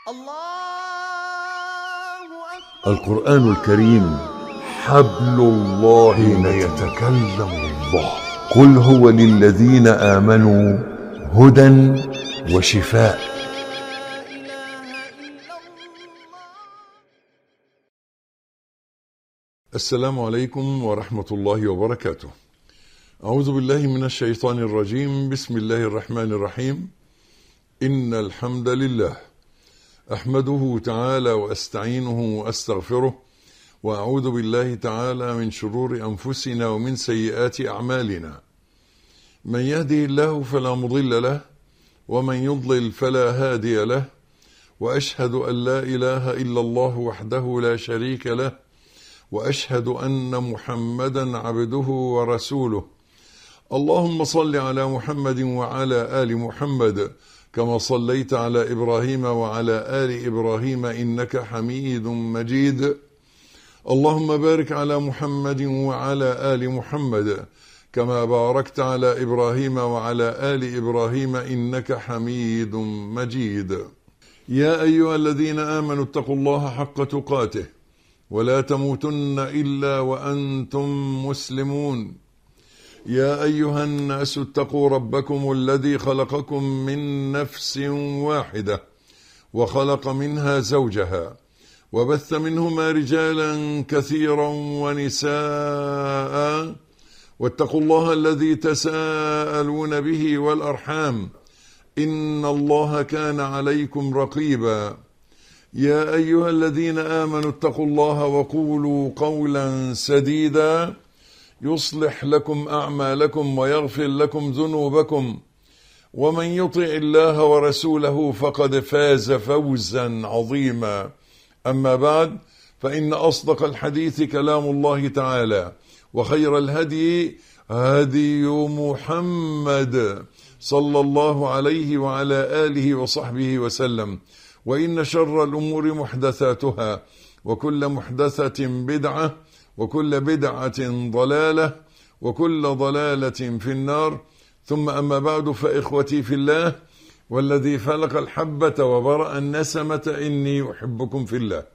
الله أكبر القرآن الكريم حبل الله حين يتكلم الله قل هو للذين آمنوا هدى وشفاء لا إله إلا الله السلام عليكم ورحمة الله وبركاته أعوذ بالله من الشيطان الرجيم بسم الله الرحمن الرحيم إن الحمد لله أحمده تعالى وأستعينه وأستغفره وأعوذ بالله تعالى من شرور أنفسنا ومن سيئات أعمالنا من يهده الله فلا مضل له ومن يضلل فلا هادي له وأشهد أن لا إله إلا الله وحده لا شريك له واشهد ان محمدا عبده ورسوله اللهم صل على محمد وعلى ال محمد كما صليت على ابراهيم وعلى ال ابراهيم انك حميد مجيد اللهم بارك على محمد وعلى ال محمد كما باركت على ابراهيم وعلى ال ابراهيم انك حميد مجيد يا ايها الذين امنوا اتقوا الله حق تقاته ولا تموتن الا وانتم مسلمون يا ايها الناس اتقوا ربكم الذي خلقكم من نفس واحده وخلق منها زوجها وبث منهما رجالا كثيرا ونساء واتقوا الله الذي تساءلون به والارحام ان الله كان عليكم رقيبا يا ايها الذين امنوا اتقوا الله وقولوا قولا سديدا يصلح لكم اعمالكم ويغفر لكم ذنوبكم ومن يطع الله ورسوله فقد فاز فوزا عظيما اما بعد فان اصدق الحديث كلام الله تعالى وخير الهدي هدي محمد صلى الله عليه وعلى اله وصحبه وسلم وإن شر الأمور محدثاتها وكل محدثة بدعة وكل بدعة ضلالة وكل ضلالة في النار ثم أما بعد فإخوتي في الله والذي فلق الحبة وبرأ النسمة إني أحبكم في الله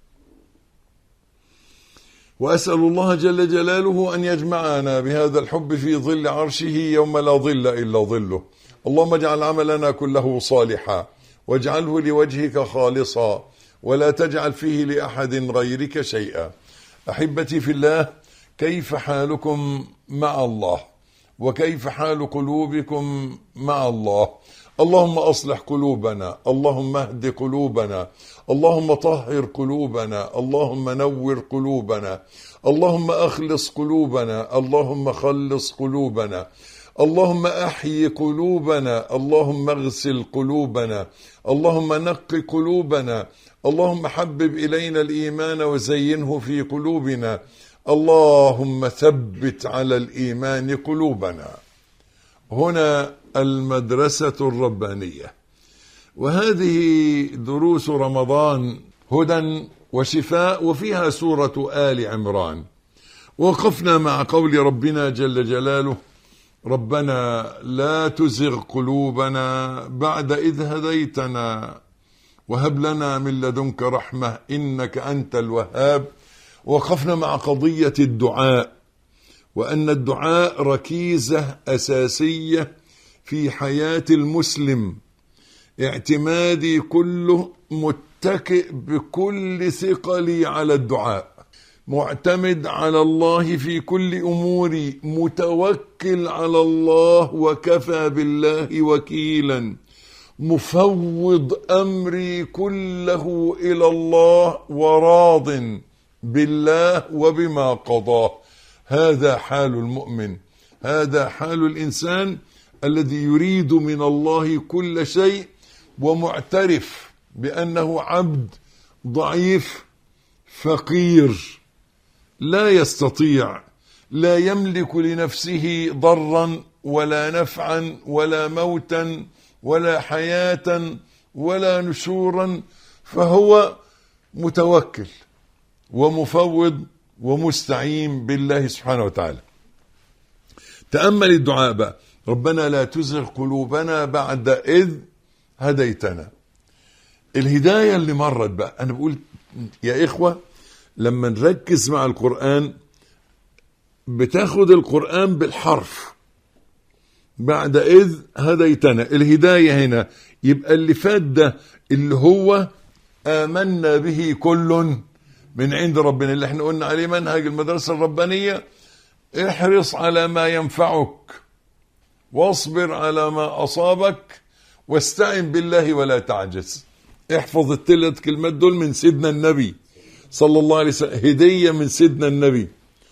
وأسأل الله جل جلاله أن يجمعنا بهذا الحب في ظل عرشه يوم لا ظل إلا ظله اللهم اجعل عملنا كله صالحا واجعله لوجهك خالصا ولا تجعل فيه لاحد غيرك شيئا احبتي في الله كيف حالكم مع الله وكيف حال قلوبكم مع الله اللهم اصلح قلوبنا اللهم اهد قلوبنا اللهم طهر قلوبنا اللهم نور قلوبنا اللهم اخلص قلوبنا اللهم خلص قلوبنا اللهم احي قلوبنا اللهم اغسل قلوبنا اللهم نق قلوبنا اللهم حبب الينا الايمان وزينه في قلوبنا اللهم ثبت على الايمان قلوبنا هنا المدرسه الربانيه وهذه دروس رمضان هدى وشفاء وفيها سوره ال عمران وقفنا مع قول ربنا جل جلاله ربنا لا تزغ قلوبنا بعد إذ هديتنا وهب لنا من لدنك رحمة إنك أنت الوهاب وقفنا مع قضية الدعاء وأن الدعاء ركيزة أساسية في حياة المسلم اعتمادي كله متكئ بكل ثقلي على الدعاء معتمد على الله في كل اموري متوكل على الله وكفى بالله وكيلا مفوض امري كله الى الله وراض بالله وبما قضاه هذا حال المؤمن هذا حال الانسان الذي يريد من الله كل شيء ومعترف بانه عبد ضعيف فقير لا يستطيع لا يملك لنفسه ضرا ولا نفعا ولا موتا ولا حياه ولا نشورا فهو متوكل ومفوض ومستعين بالله سبحانه وتعالى تامل الدعاء بقى ربنا لا تزغ قلوبنا بعد اذ هديتنا الهداية اللي مرت بقى أنا بقول يا إخوة لما نركز مع القرآن بتاخد القرآن بالحرف بعد إذ هديتنا الهداية هنا يبقى اللي فات ده اللي هو آمنا به كل من عند ربنا اللي احنا قلنا عليه منهج المدرسة الربانية احرص على ما ينفعك واصبر على ما أصابك واستعن بالله ولا تعجز احفظ الثلاث كلمات دول من سيدنا النبي صلى الله عليه وسلم هدية من سيدنا النبي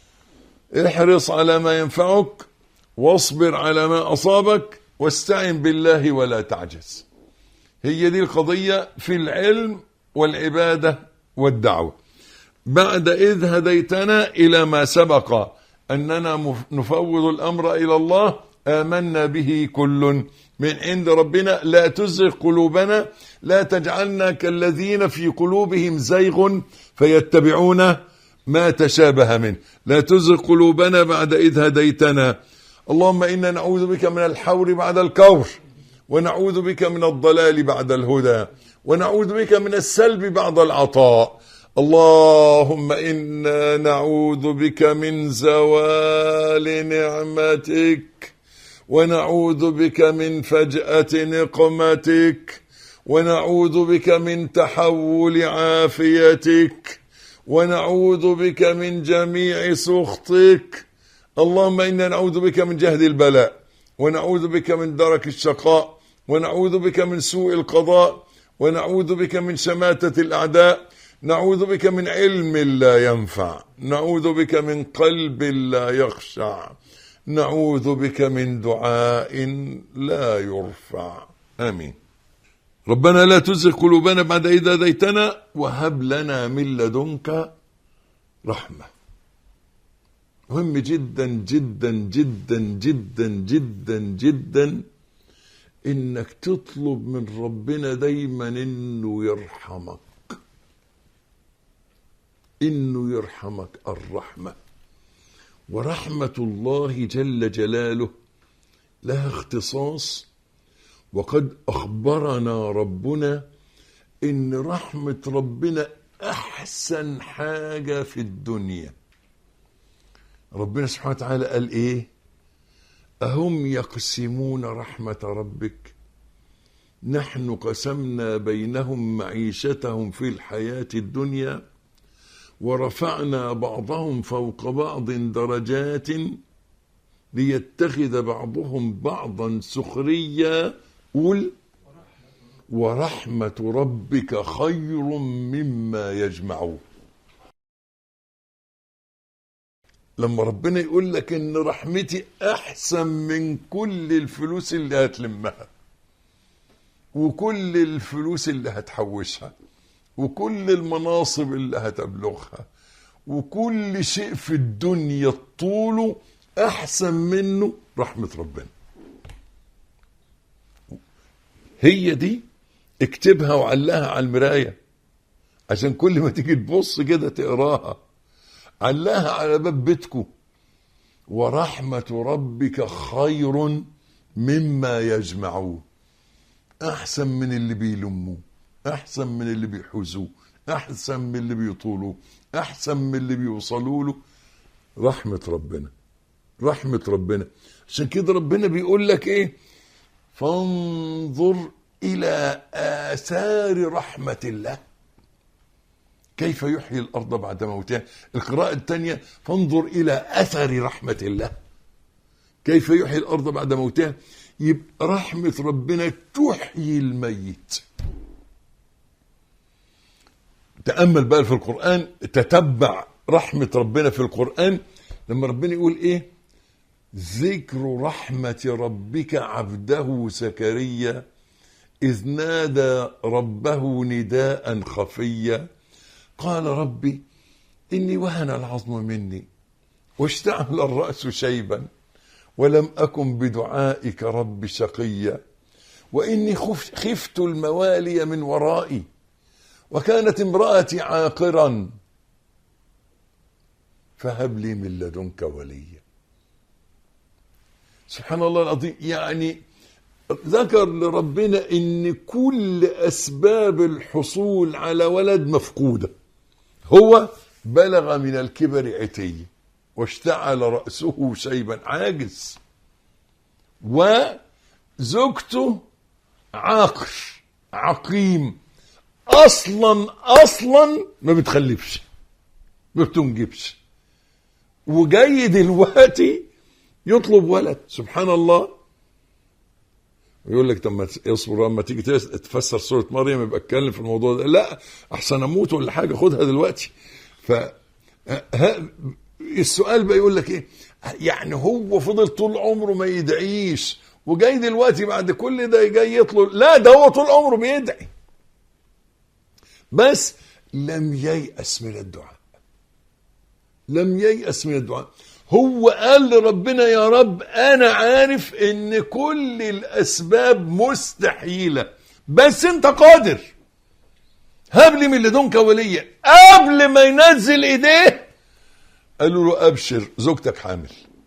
احرص على ما ينفعك واصبر على ما أصابك واستعن بالله ولا تعجز هي دي القضية في العلم والعبادة والدعوة بعد إذ هديتنا إلى ما سبق أننا مف- نفوض الأمر إلى الله آمنا به كل من عند ربنا لا تزغ قلوبنا لا تجعلنا كالذين في قلوبهم زيغ فيتبعون ما تشابه منه لا تزغ قلوبنا بعد إذ هديتنا اللهم إنا نعوذ بك من الحور بعد الكور ونعوذ بك من الضلال بعد الهدى ونعوذ بك من السلب بعد العطاء اللهم إنا نعوذ بك من زوال نعمتك ونعوذ بك من فجأة نقمتك ونعوذ بك من تحول عافيتك ونعوذ بك من جميع سخطك اللهم إنا نعوذ بك من جهد البلاء ونعوذ بك من درك الشقاء ونعوذ بك من سوء القضاء ونعوذ بك من شماتة الأعداء نعوذ بك من علم لا ينفع نعوذ بك من قلب لا يخشع نعوذ بك من دعاء لا يرفع آمين ربنا لا تزغ قلوبنا بعد إذا هديتنا وهب لنا من لدنك رحمة مهم جدا جدا جدا جدا جدا جدا انك تطلب من ربنا دايما انه يرحمك انه يرحمك الرحمه ورحمه الله جل جلاله لها اختصاص وقد اخبرنا ربنا ان رحمه ربنا احسن حاجه في الدنيا ربنا سبحانه وتعالى قال ايه اهم يقسمون رحمه ربك نحن قسمنا بينهم معيشتهم في الحياه الدنيا ورفعنا بعضهم فوق بعض درجات ليتخذ بعضهم بعضا سخريا قول ورحمه ربك خير مما يجمعون لما ربنا يقول لك ان رحمتي احسن من كل الفلوس اللي هتلمها وكل الفلوس اللي هتحوشها وكل المناصب اللي هتبلغها وكل شيء في الدنيا طوله احسن منه رحمة ربنا هي دي اكتبها وعلقها على المراية عشان كل ما تيجي تبص كده تقراها علقها على باب بيتكم ورحمة ربك خير مما يجمعون أحسن من اللي بيلموه أحسن من اللي بيحوزوه أحسن من اللي بيطولوه أحسن من اللي بيوصلوا له رحمة ربنا رحمة ربنا عشان كده ربنا بيقول لك إيه فانظر إلى آثار رحمة الله كيف يحيي الأرض بعد موتها القراءة الثانية فانظر إلى أثر رحمة الله كيف يحيي الأرض بعد موتها يبقى رحمة ربنا تحيي الميت تأمل بقى في القرآن تتبع رحمة ربنا في القرآن لما ربنا يقول إيه ذكر رحمة ربك عبده زكريا إذ نادى ربه نداء خفيا قال ربي إني وهن العظم مني واشتعل الرأس شيبا ولم أكن بدعائك رب شقيا وإني خف- خفت الموالي من ورائي وكانت امرأتي عاقرا فهب لي من لدنك وليا سبحان الله العظيم يعني ذكر لربنا ان كل اسباب الحصول على ولد مفقوده هو بلغ من الكبر عتي واشتعل راسه شيبا عاجز وزوجته عاقر عقيم اصلا اصلا ما بتخلفش ما بتنجبش وجاي دلوقتي يطلب ولد سبحان الله يقول لك طب ما اصبر اما تيجي تس- تفسر سوره مريم يبقى اتكلم في الموضوع ده لا احسن اموت ولا حاجه خدها دلوقتي ف ها- السؤال بقى يقول لك ايه يعني هو فضل طول عمره ما يدعيش وجاي دلوقتي بعد كل ده جاي يطلب لا ده هو طول عمره بيدعي بس لم ييأس من الدعاء لم ييأس من الدعاء هو قال لربنا يا رب انا عارف ان كل الاسباب مستحيله بس انت قادر هب لي من لدنك وليا قبل ما ينزل ايديه قالوا له ابشر زوجتك حامل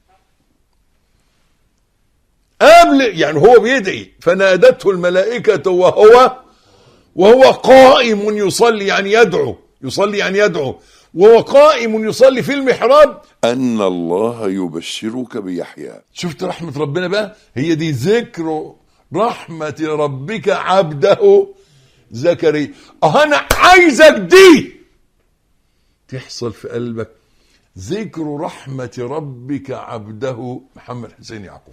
قبل يعني هو بيدعي فنادته الملائكه وهو وهو قائم يصلي يعني يدعو يصلي يعني يدعو وهو قائم يصلي في المحراب أن الله يبشرك بيحيى شفت رحمة ربنا بقى هي دي ذكر رحمة ربك عبده زكريا اه انا عايزك دي تحصل في قلبك ذكر رحمة ربك عبده محمد حسين يعقوب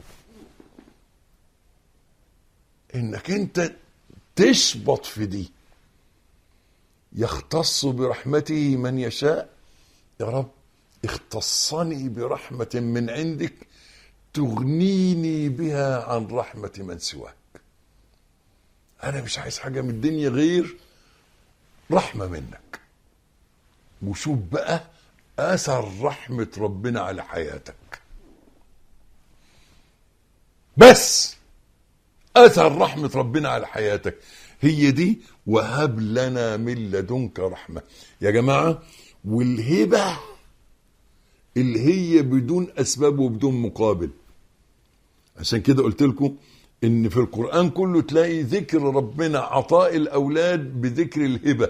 انك انت تشبط في دي يختص برحمته من يشاء يا رب اختصني برحمة من عندك تغنيني بها عن رحمة من سواك أنا مش عايز حاجة من الدنيا غير رحمة منك وشوف بقى أثر رحمة ربنا على حياتك بس أثر رحمة ربنا على حياتك هي دي وهب لنا من لدنك رحمة يا جماعة والهبة اللي هي بدون أسباب وبدون مقابل عشان كده قلت لكم ان في القرآن كله تلاقي ذكر ربنا عطاء الأولاد بذكر الهبة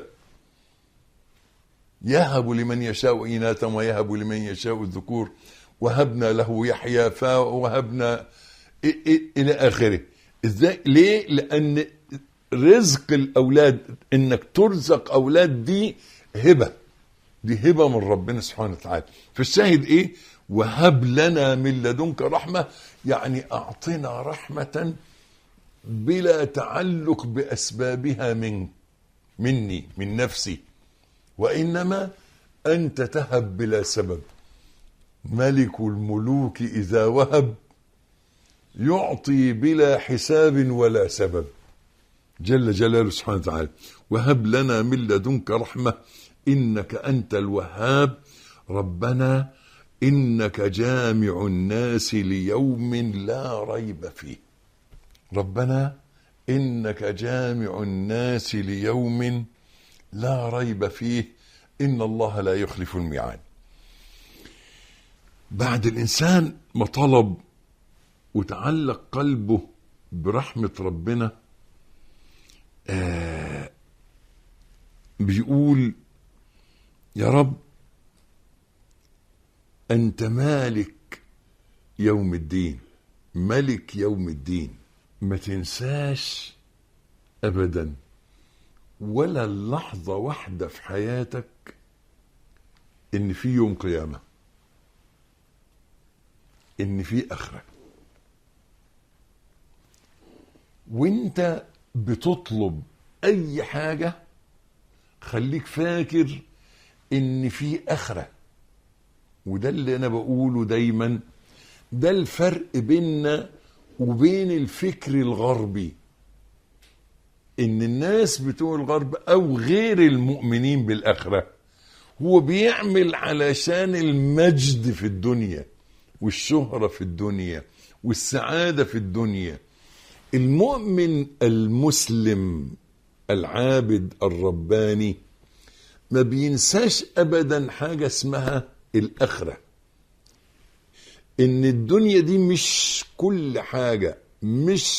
يهب لمن يشاء إناثا ويهب لمن يشاء الذكور وهبنا له يحيى فوهبنا إ- إ- إلى آخره ازاي ليه لأن رزق الأولاد إنك ترزق أولاد دي هبة دي هبة من ربنا سبحانه وتعالى فالشاهد ايه وهب لنا من لدنك رحمة يعني اعطنا رحمة بلا تعلق بأسبابها من مني من نفسي وإنما أنت تهب بلا سبب ملك الملوك إذا وهب يعطي بلا حساب ولا سبب جل جلاله سبحانه وتعالى وهب لنا من لدنك رحمة إنك أنت الوهاب ربنا إنك جامع الناس ليوم لا ريب فيه ربنا إنك جامع الناس ليوم لا ريب فيه إن الله لا يخلف الميعاد بعد الإنسان ما طلب وتعلق قلبه برحمة ربنا آه بيقول يا رب أنت مالك يوم الدين ملك يوم الدين ما تنساش أبدا ولا لحظة واحدة في حياتك إن في يوم قيامة إن في آخرة وانت بتطلب اي حاجة خليك فاكر ان في اخرة وده اللي انا بقوله دايما ده الفرق بيننا وبين الفكر الغربي ان الناس بتوع الغرب او غير المؤمنين بالاخره هو بيعمل علشان المجد في الدنيا والشهرة في الدنيا والسعادة في الدنيا المؤمن المسلم العابد الرباني ما بينساش ابدا حاجه اسمها الاخره ان الدنيا دي مش كل حاجه مش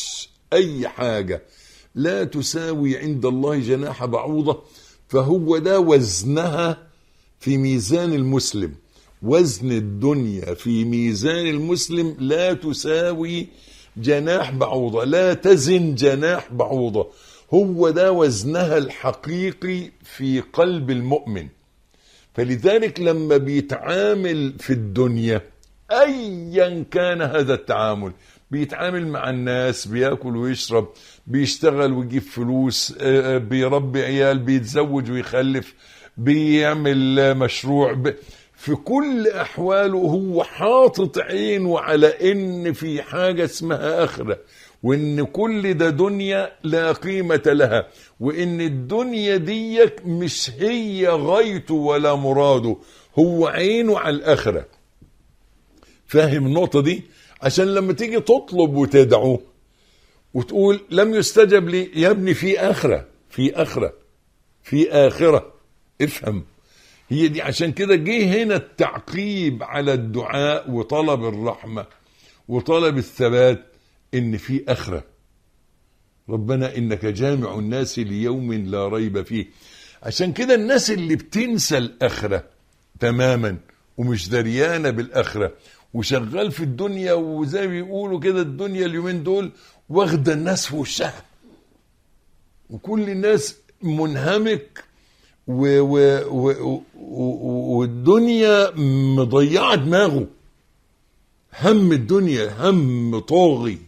اي حاجه لا تساوي عند الله جناح بعوضه فهو ده وزنها في ميزان المسلم وزن الدنيا في ميزان المسلم لا تساوي جناح بعوضة لا تزن جناح بعوضة هو ده وزنها الحقيقي في قلب المؤمن فلذلك لما بيتعامل في الدنيا ايا كان هذا التعامل بيتعامل مع الناس بياكل ويشرب بيشتغل ويجيب فلوس آه، آه، بيربي عيال بيتزوج ويخلف بيعمل آه، مشروع ب... في كل احواله هو حاطط عينه على ان في حاجه اسمها اخره وان كل ده دنيا لا قيمه لها وان الدنيا ديك مش هي غايته ولا مراده هو عينه على الاخره فاهم النقطه دي عشان لما تيجي تطلب وتدعو وتقول لم يستجب لي يا ابني في اخره في اخره في اخره افهم هي دي عشان كده جه هنا التعقيب على الدعاء وطلب الرحمه وطلب الثبات ان في اخره ربنا انك جامع الناس ليوم لا ريب فيه عشان كده الناس اللي بتنسى الاخره تماما ومش دريانه بالاخره وشغال في الدنيا وزي ما بيقولوا كده الدنيا اليومين دول واخده الناس في وشها وكل الناس منهمك و و و و والدنيا مضيعه دماغه هم الدنيا هم طاغي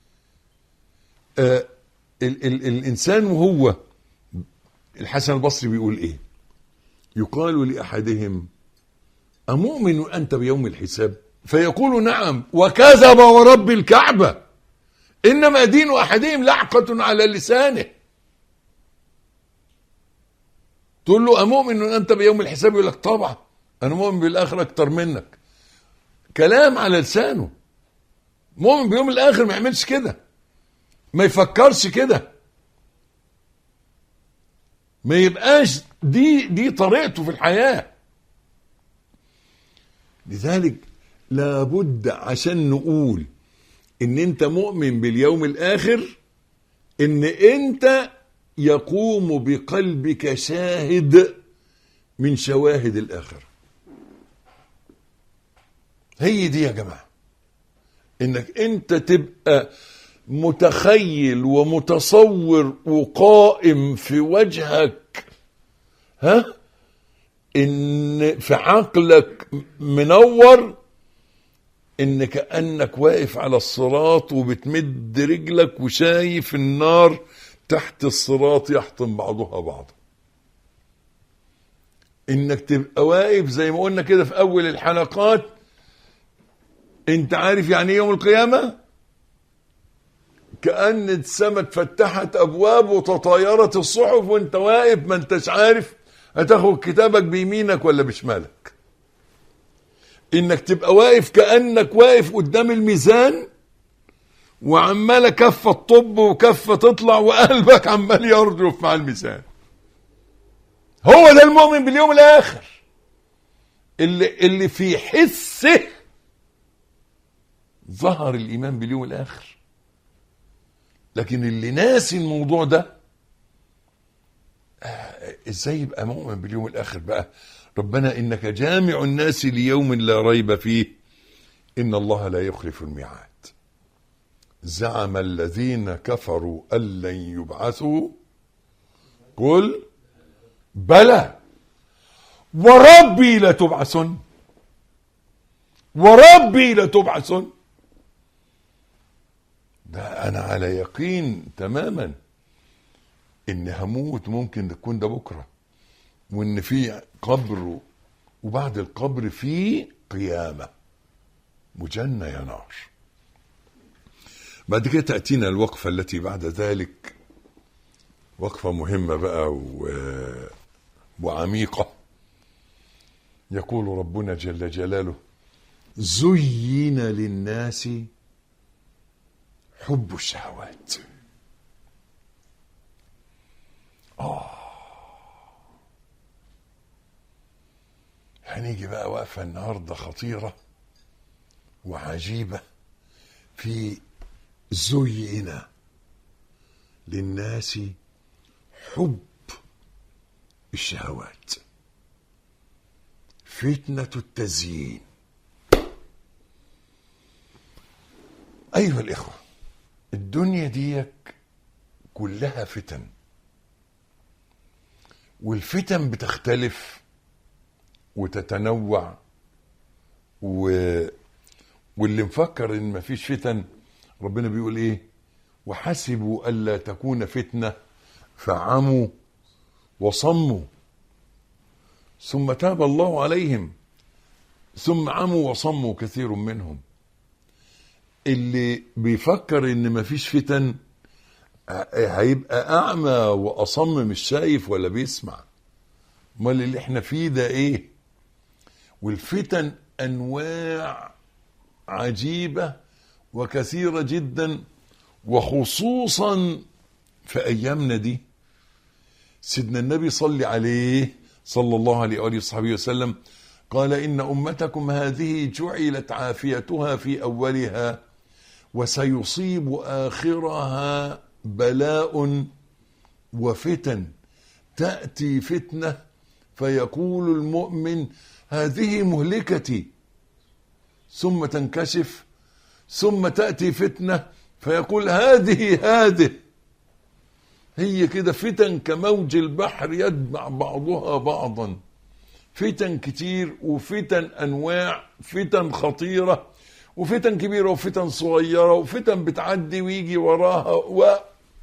آه ال ال الانسان وهو الحسن البصري بيقول ايه يقال لاحدهم امؤمن انت بيوم الحساب فيقول نعم وكذب ورب الكعبه انما دين احدهم لعقه على لسانه تقول له امؤمن انت بيوم الحساب يقول لك طبعا انا مؤمن بالاخره اكتر منك كلام على لسانه مؤمن بيوم الاخر ما يعملش كده ما يفكرش كده ما يبقاش دي دي طريقته في الحياه لذلك لابد عشان نقول ان انت مؤمن باليوم الاخر ان انت يقوم بقلبك شاهد من شواهد الاخره هي دي يا جماعه انك انت تبقى متخيل ومتصور وقائم في وجهك ها ان في عقلك منور ان كانك واقف على الصراط وبتمد رجلك وشايف النار تحت الصراط يحطم بعضها بعضا انك تبقى واقف زي ما قلنا كده في اول الحلقات انت عارف يعني ايه يوم القيامه كأن السماء اتفتحت أبواب وتطايرت الصحف وأنت واقف ما أنتش عارف هتاخد كتابك بيمينك ولا بشمالك إنك تبقى واقف كأنك واقف قدام الميزان وعمالة كفة تطب وكفة تطلع وقلبك عمال يرجف مع الميزان هو ده المؤمن باليوم الآخر اللي, اللي في حسه ظهر الإيمان باليوم الآخر لكن اللي ناسي الموضوع ده آه، ازاي يبقى مؤمن باليوم الاخر بقى ربنا انك جامع الناس ليوم لا ريب فيه ان الله لا يخلف الميعاد زعم الذين كفروا ان لن يبعثوا قل بلى وربي لتبعثن وربي لتبعثن ده انا على يقين تماما ان هموت ممكن تكون ده بكره وان في قبر وبعد القبر في قيامه وجنه يا نار بعد كده تاتينا الوقفه التي بعد ذلك وقفه مهمه بقى و... وعميقه يقول ربنا جل جلاله زين للناس حب الشهوات آه هنيجي بقى وقفة النهاردة خطيرة وعجيبة في زين للناس حب الشهوات فتنة التزيين أيها الإخوة الدنيا ديك كلها فتن والفتن بتختلف وتتنوع و... واللي مفكر ان مفيش فتن ربنا بيقول ايه وحسبوا الا تكون فتنه فعموا وصموا ثم تاب الله عليهم ثم عموا وصموا كثير منهم اللي بيفكر ان مفيش فتن هيبقى اعمى واصم مش شايف ولا بيسمع امال اللي احنا فيه ده ايه والفتن انواع عجيبه وكثيره جدا وخصوصا في ايامنا دي سيدنا النبي صلى عليه صلى الله عليه واله وصحبه وسلم قال ان امتكم هذه جعلت عافيتها في اولها وسيصيب اخرها بلاء وفتن تاتي فتنه فيقول المؤمن هذه مهلكتي ثم تنكشف ثم تاتي فتنه فيقول هذه هذه هي كده فتن كموج البحر يتبع بعضها بعضا فتن كتير وفتن انواع فتن خطيره وفتن كبيره وفتن صغيره وفتن بتعدي ويجي وراها و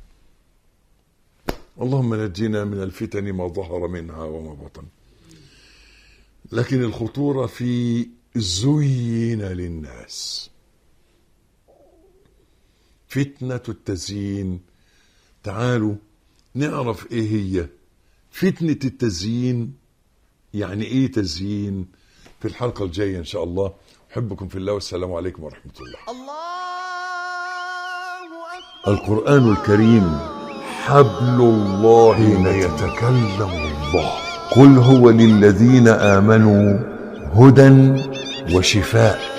اللهم نجنا من الفتن ما ظهر منها وما بطن لكن الخطوره في زين للناس فتنه التزيين تعالوا نعرف ايه هي فتنه التزيين يعني ايه تزيين في الحلقه الجايه ان شاء الله احبكم في الله والسلام عليكم ورحمه الله الله أكبر القرآن الكريم حبل الله حين يتكلم الله قل هو للذين آمنوا هدى وشفاء